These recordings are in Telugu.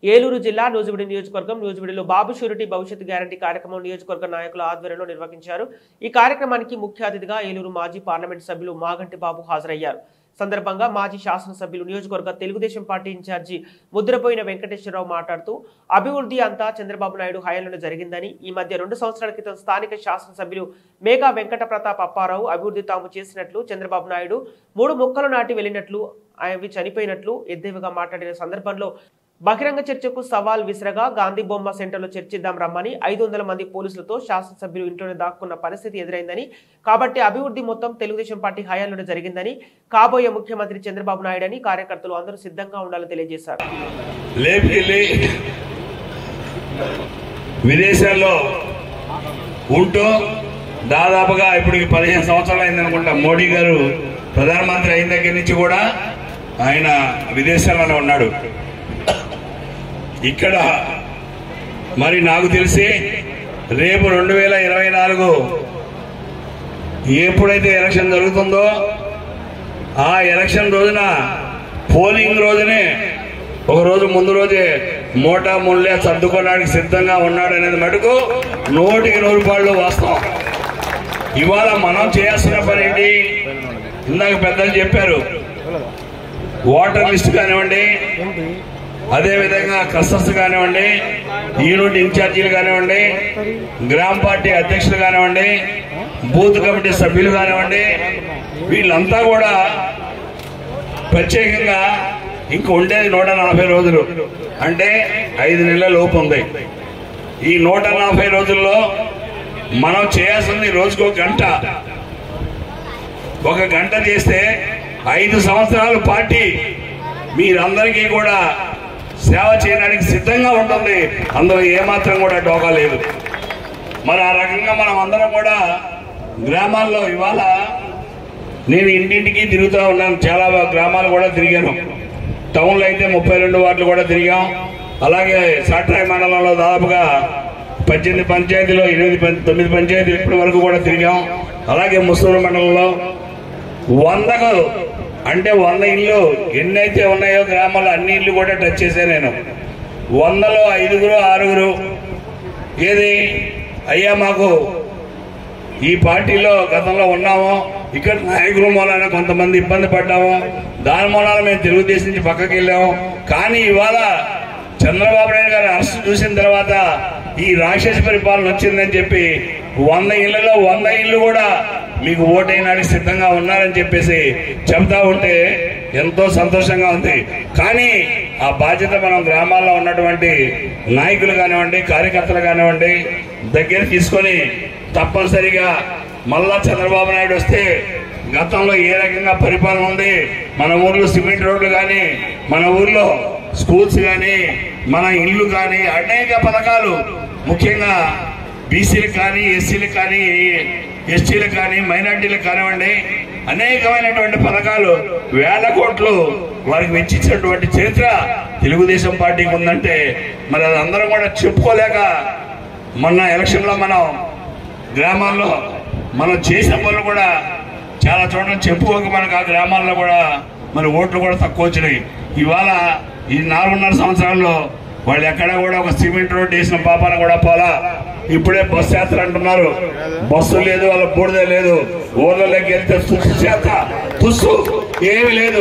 ఏలూరు జిల్లా నూజివీడి నియోజకవర్గం నూజివీడిలో బాబు షూరిటీ భవిష్యత్ గ్యారంటీ కార్యక్రమం నియోజకవర్గ నాయకుల ఆధ్వర్యంలో నిర్వహించారు ఈ కార్యక్రమానికి ముఖ్య అతిథిగా ఏలూరు మాజీ పార్లమెంట్ సభ్యులు మాగంటి బాబు హాజరయ్యారు సందర్భంగా మాజీ శాసనసభ్యులు నియోజకవర్గ తెలుగుదేశం పార్టీ ఇన్ఛార్జి ముద్రపోయిన వెంకటేశ్వరరావు మాట్లాడుతూ అభివృద్ధి అంతా చంద్రబాబు నాయుడు హయాంలోనే జరిగిందని ఈ మధ్య రెండు సంవత్సరాల క్రితం స్థానిక శాసనసభ్యులు మేఘా వెంకట ప్రతాప్ అప్పారావు అభివృద్ధి తాము చేసినట్లు చంద్రబాబు నాయుడు మూడు మొక్కలు నాటి వెళ్ళినట్లు అవి చనిపోయినట్లు ఎద్దేవిగా మాట్లాడిన సందర్భంలో బహిరంగ చర్చకు సవాల్ విసిరగా గాంధీ బొమ్మ సెంటర్లో చర్చిద్దాం రమ్మని ఐదు వందల మంది పోలీసులతో శాసనసభ్యులు ఇంట్లోనే దాక్కున్న పరిస్థితి ఎదురైందని కాబట్టి అభివృద్ధి మొత్తం తెలుగుదేశం పార్టీ హయాంలోనే జరిగిందని కాబోయే ముఖ్యమంత్రి చంద్రబాబు నాయుడు అని కార్యకర్తలు అందరూ సిద్ధంగా ఉండాలని తెలియజేశారు లేపుకెళ్ళి విదేశాల్లో ఉంటూ దాదాపుగా ఇప్పటికి పదిహేను సంవత్సరాలు అయింది అనుకుంటా మోడీ గారు ప్రధానమంత్రి అయిన దగ్గర నుంచి కూడా ఆయన విదేశాల్లోనే ఉన్నాడు ఇక్కడ మరి నాకు తెలిసి రేపు రెండు వేల ఇరవై నాలుగు ఎప్పుడైతే ఎలక్షన్ జరుగుతుందో ఆ ఎలక్షన్ రోజున పోలింగ్ రోజునే ఒక రోజు ముందు రోజే మోటా ముళ్ళే సర్దుకోవడానికి సిద్ధంగా ఉన్నాడు అనేది మటుకు నూటికి నూరు పాళ్ళు వాస్తవం ఇవాళ మనం చేయాల్సిన పని ఏంటి ఇందాక పెద్దలు చెప్పారు ఓటర్ లిస్ట్ కానివ్వండి అదే విధంగా కస్టర్స్ కానివ్వండి యూనిట్ ఇన్ఛార్జీలు కానివ్వండి గ్రామ పార్టీ అధ్యక్షులు కానివ్వండి బూత్ కమిటీ సభ్యులు కానివ్వండి వీళ్ళంతా కూడా ప్రత్యేకంగా ఇంక ఉండేది నూట నలభై రోజులు అంటే ఐదు నెలల లోపు ఉంది ఈ నూట నలభై రోజుల్లో మనం చేయాల్సింది రోజుకో గంట ఒక గంట చేస్తే ఐదు సంవత్సరాలు పార్టీ మీరందరికీ కూడా సేవ చేయడానికి సిద్ధంగా ఉంటుంది అందులో ఏమాత్రం కూడా డోకా లేదు మరి ఆ రకంగా మనం అందరం కూడా గ్రామాల్లో ఇవాళ నేను ఇంటింటికి తిరుగుతూ ఉన్నాను చాలా గ్రామాలు కూడా తిరిగాను టౌన్లో అయితే ముప్పై రెండు వార్డులు కూడా తిరిగాం అలాగే సాట్రాయి మండలంలో దాదాపుగా పద్దెనిమిది పంచాయతీలో ఎనిమిది పం- తొమ్మిది పంచాయతీలు ఇప్పటి వరకు కూడా తిరిగాం అలాగే ముసూరు మండలంలో వందకు అంటే వంద ఇల్లు ఎన్నైతే ఉన్నాయో గ్రామాల్లో అన్ని ఇల్లు కూడా టచ్ చేశాను నేను వందలో ఐదుగురు ఆరుగురు ఏది అయ్యా మాకు ఈ పార్టీలో గతంలో ఉన్నాము ఇక్కడ నాయకుల మూలాన కొంతమంది ఇబ్బంది పడ్డాము దాని మూలాన మేము తెలుగుదేశం నుంచి పక్కకి వెళ్ళాము కానీ ఇవాళ చంద్రబాబు నాయుడు గారు అరెస్ట్ చూసిన తర్వాత ఈ రాక్షస పరిపాలన వచ్చిందని చెప్పి వంద ఇళ్లలో వంద ఇళ్ళు కూడా మీకు ఓటైనాడికి సిద్ధంగా ఉన్నారని చెప్పేసి చెప్తా ఉంటే ఎంతో సంతోషంగా ఉంది కానీ ఆ బాధ్యత మనం గ్రామాల్లో ఉన్నటువంటి నాయకులు కానివ్వండి కార్యకర్తలు కానివ్వండి దగ్గర తీసుకొని తప్పనిసరిగా మళ్ళా చంద్రబాబు నాయుడు వస్తే గతంలో ఏ రకంగా పరిపాలన ఉంది మన ఊర్లో సిమెంట్ రోడ్లు కానీ మన ఊర్లో స్కూల్స్ కానీ మన ఇల్లు కానీ అనేక పథకాలు ముఖ్యంగా బీసీలకు కానీ ఎస్సీలకు కానీ ఎస్టీలకు కానీ మైనార్టీలకు కానివ్వండి అనేకమైనటువంటి పథకాలు వేల కోట్లు వారికి వెచ్చించినటువంటి చరిత్ర తెలుగుదేశం పార్టీకి ఉందంటే మరి అది అందరం కూడా చెప్పుకోలేక మొన్న ఎలక్షన్లో మనం గ్రామాల్లో మనం చేసిన పనులు కూడా చాలా చోట్ల చెప్పుకోక మనకు ఆ గ్రామాల్లో కూడా మరి ఓట్లు కూడా తక్కువ వచ్చినాయి ఇవాళ ఈ నాలుగున్నర సంవత్సరాల్లో వాళ్ళు ఎక్కడ కూడా ఒక సిమెంట్ రోడ్ వేసిన పాపాన కూడా పోలా ఇప్పుడే బస్సు యాత్ర అంటున్నారు బస్సు లేదు వాళ్ళ బూడిద లేదు ఊర్లలోకి వెళ్తే తుస్సు చేత తుస్సు ఏమి లేదు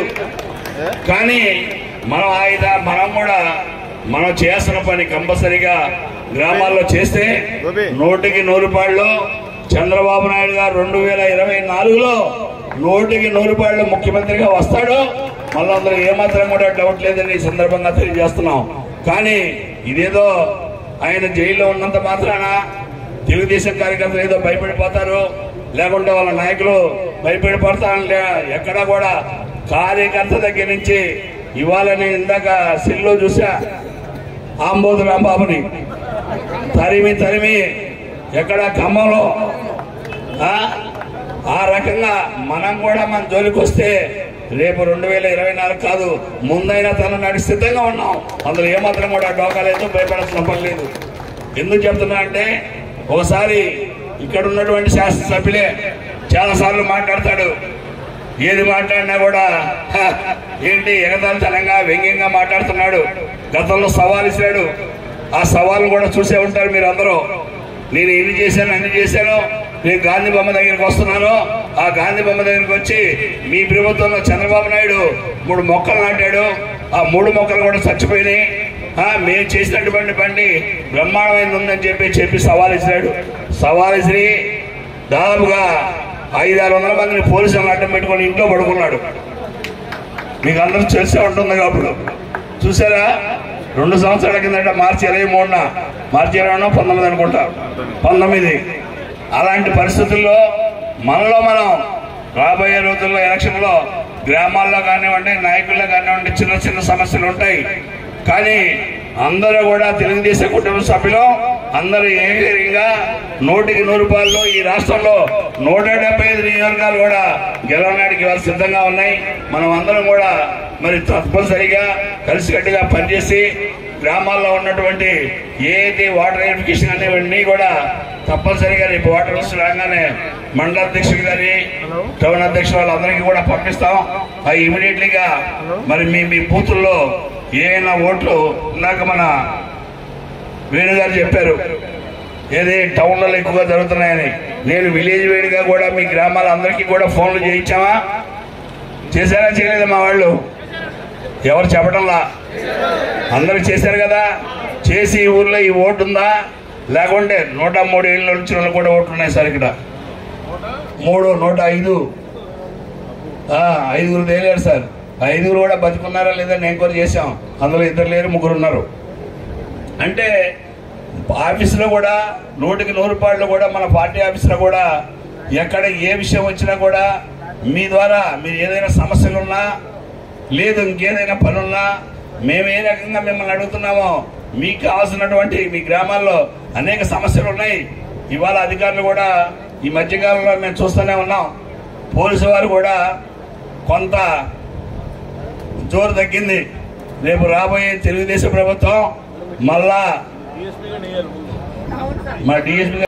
కానీ మనం ఆయుధ మనం కూడా మనం చేస్తున్న పని కంపల్సరిగా గ్రామాల్లో చేస్తే నూటికి నూరు పాళ్ళు చంద్రబాబు నాయుడు గారు రెండు వేల ఇరవై నాలుగులో నూటికి నూరు పాళ్ళు ముఖ్యమంత్రిగా వస్తాడు మళ్ళీ అందులో ఏమాత్రం కూడా డౌట్ లేదని ఈ సందర్భంగా తెలియజేస్తున్నాం కానీ ఇదేదో ఆయన జైల్లో ఉన్నంత మాత్రాన తెలుగుదేశం కార్యకర్తలు ఏదో భయపడిపోతారు లేకుంటే వాళ్ళ నాయకులు భయపడిపోతారంటే ఎక్కడా కూడా కార్యకర్త దగ్గర నుంచి ఇవాళ నేను ఇందాక సెల్లో చూసా ఆంబోధు రాంబాబుని తరిమి తరిమి ఎక్కడ ఖమ్మంలో ఆ? ఆ రకంగా మనం కూడా మన జోలికి వస్తే రేపు రెండు వేల ఇరవై నాలుగు కాదు ముందైనా తన నాటి సిద్ధంగా ఉన్నాం అందులో ఏమాత్రం కూడా డోకా లేదు భయపడాల్సిన పని లేదు ఎందుకు చెప్తున్నా అంటే ఒకసారి ఇక్కడ ఉన్నటువంటి శాసనసభ్యులే చాలా సార్లు మాట్లాడతాడు ఏది మాట్లాడినా కూడా హ, ఏంటి ఎగతాళితనంగా వ్యంగ్యంగా మాట్లాడుతున్నాడు గతంలో సవాల్ ఇచ్చాడు ఆ సవాల్ కూడా చూసే ఉంటారు మీరు అందరూ నేను ఇన్ని చేశాను అన్ని చేశాను నేను గాంధీ బొమ్మ దగ్గరికి వస్తున్నాను ఆ గాంధీ బొమ్మ దగ్గరికి వచ్చి మీ ప్రభుత్వంలో చంద్రబాబు నాయుడు మూడు మొక్కలు నాటాడు ఆ మూడు మొక్కలు కూడా చచ్చిపోయినాయి ఆ, మేము చేసినటువంటి బండి బ్రహ్మాండమైంది ఉందని చెప్పి చెప్పి సవాల్ ఇచ్చినాడు సవాల్ ఇచ్చి దాదాపుగా ఐదు ఆరు వందల మందిని పోలీసులను అడ్డం పెట్టుకొని ఇంట్లో పడుకున్నాడు మీకు అందరూ తెలిసే ఉంటుంది అప్పుడు చూసారా రెండు సంవత్సరాల కిందట మార్చి ఇరవై మూడున మార్చి ఇరవై పంతొమ్మిది అనుకుంటా పంతొమ్మిది అలాంటి పరిస్థితుల్లో మనలో మనం రాబోయే రోజుల్లో ఎలక్షన్లో గ్రామాల్లో కానివ్వండి నాయకుల్లో కానివ్వండి చిన్న చిన్న సమస్యలు ఉంటాయి కానీ అందరూ కూడా తెలుగుదేశం కుటుంబ సభ్యులు అందరూ ఏకంగా నూటికి నూరు రూపాయలు ఈ రాష్ట్రంలో నూట డెబ్బై ఐదు నియోజకవర్గాలు కూడా గెలవడానికి ఇవాళ సిద్ధంగా ఉన్నాయి మనం అందరం కూడా మరి తప్పనిసరిగా కలిసికట్టుగా పనిచేసి గ్రామాల్లో ఉన్నటువంటి ఏది వాటర్ వెరిఫికేషన్ అనేవన్నీ కూడా తప్పనిసరిగా రేపు వాటర్ లిస్ట్ రాగానే మండల అధ్యక్షుడు గారి టౌన్ అధ్యక్షులు వాళ్ళందరికీ కూడా పంపిస్తాం అవి ఇమీడియట్లీగా మరి మీ మీ బూతుల్లో ఏమైనా ఓట్లు ఇందాక మన వేణు గారు చెప్పారు ఏది టౌన్లలో ఎక్కువగా జరుగుతున్నాయని నేను విలేజ్ వేడిగా కూడా మీ గ్రామాల అందరికీ కూడా ఫోన్లు చేయించామా చేశారా చేయలేదా మా వాళ్ళు ఎవరు చెప్పడంలా అందరూ చేశారు కదా చేసి ఈ ఊర్లో ఈ ఓటు ఉందా లేకుంటే నూట మూడు ఏళ్ళ నుంచి వాళ్ళు కూడా ఓట్లు ఉన్నాయి సార్ ఇక్కడ మూడు నూట ఐదు ఆ, ఐదుగురు తేలేరు సార్ ఐదుగురు కూడా బతుకున్నారా లేదా నేను కూడా చేశాం అందులో ఇద్దరు లేరు ముగ్గురు ఉన్నారు అంటే ఆఫీసులో కూడా నూటికి నూరు రూపాయలు కూడా మన పార్టీ ఆఫీసులో కూడా ఎక్కడ ఏ విషయం వచ్చినా కూడా మీ ద్వారా మీరు ఏదైనా సమస్యలున్నా లేదు ఇంకేదైనా పనున్నా మేము ఏ రకంగా మిమ్మల్ని అడుగుతున్నామో మీకు కావాల్సినటువంటి మీ గ్రామాల్లో అనేక సమస్యలు ఉన్నాయి ఇవాళ అధికారులు కూడా ఈ మధ్యకాలంలో మేము చూస్తూనే ఉన్నాం పోలీసు వారు కూడా కొంత జోరు తగ్గింది రేపు రాబోయే తెలుగుదేశం ప్రభుత్వం మళ్ళా మా డిఎస్పీ